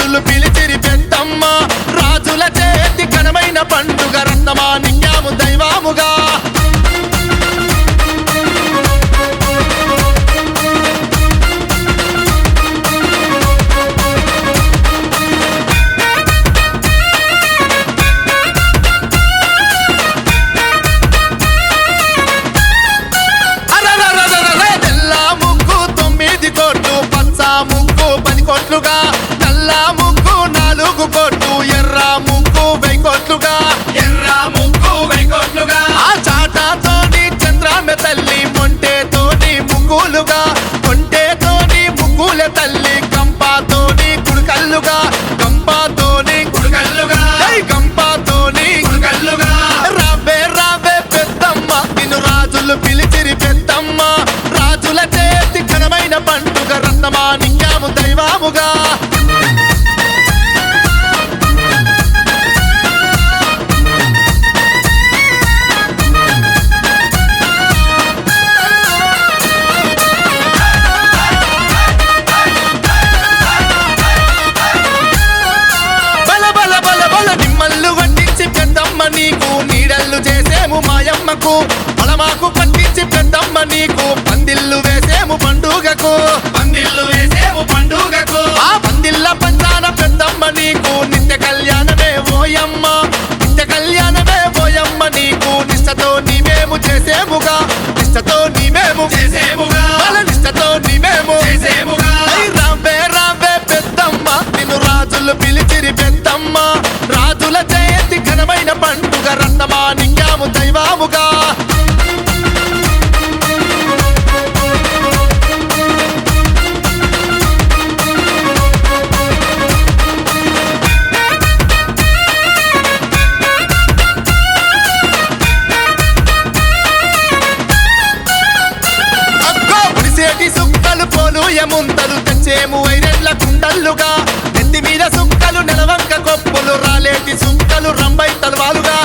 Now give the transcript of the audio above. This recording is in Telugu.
రాజులు పిలిచిరి పెద్దమ్మ రాజుల చేతి ఘనమైన పండుగ రత్నమా నింగాము దైవాముగా అరరరరరరే తెల్ల ముగ్గు తొమ్మిది కోట్లు పచ్చ ముగ్గు పది కోట్లుగా నల్ల ముగ్గు నాలుగు కోట్లు ఎర్ర ముగ్గు వెయ్యి కోట్లుగా ఎర్ర ముగ్గు వెయ్యి కోట్లుగా ఆ చాటాతోని చంద్రామె తల్లి మొంటేతోని ముగ్గులుగా కొంటేతోని ముగ్గుల తల్లి కంపాతోని కుడుకల్లుగా కంపాతోని కుడుకల్లుగా కంపాతోని కుడుకల్లుగా రాబే రాబే పెద్దమ్మ నిన్ను రాజులు పిలిచిరి పెద్దమ్మ రాజుల చేతి ఘనమైన పండుగ రత్నమా నింగాము దైవాముగా బల బల బల బల నిమ్మల్లు వడ్డించి పెద్దమ్మ నీకు నీడల్లు చేసేము మాయమ్మకు బలమాకు పట్టించి పెద్దమ్మ నీకు పందిల్లు వేసేము పండుగకు పందిల్లు వేసేము పండుగకు ఆ పందిల్ల పంచాన పెద్దమ్మ నీకు నిత్య కళ్యాణమే ఓయమ్మ నిత్య కళ్యాణమే ఓయమ్మ నీకు నిష్టతో నీమేము చేసేముగా నిష్టతో నీమేము చేసేముగా బల నిష్టతో నీమేము చేసేముగా రాబే రాబే పెద్దమ్మ నిన్ను రాజులు పిలిచిరి పెద్దమ్మ రాజుల జయంతి ఘనమైన పండుగ రత్నమా నింగాము దైవాముగా అక్కో పుడిసేటి సుక్కలు పోలు ఎముంతలు తెచ్చేము వైరెడ్ల కుండల్లుగా నెత్తి మీద సుక్కలు నెలవంక కొప్పులు రాలేటి సుక్కలు రంబై తలవాలుగా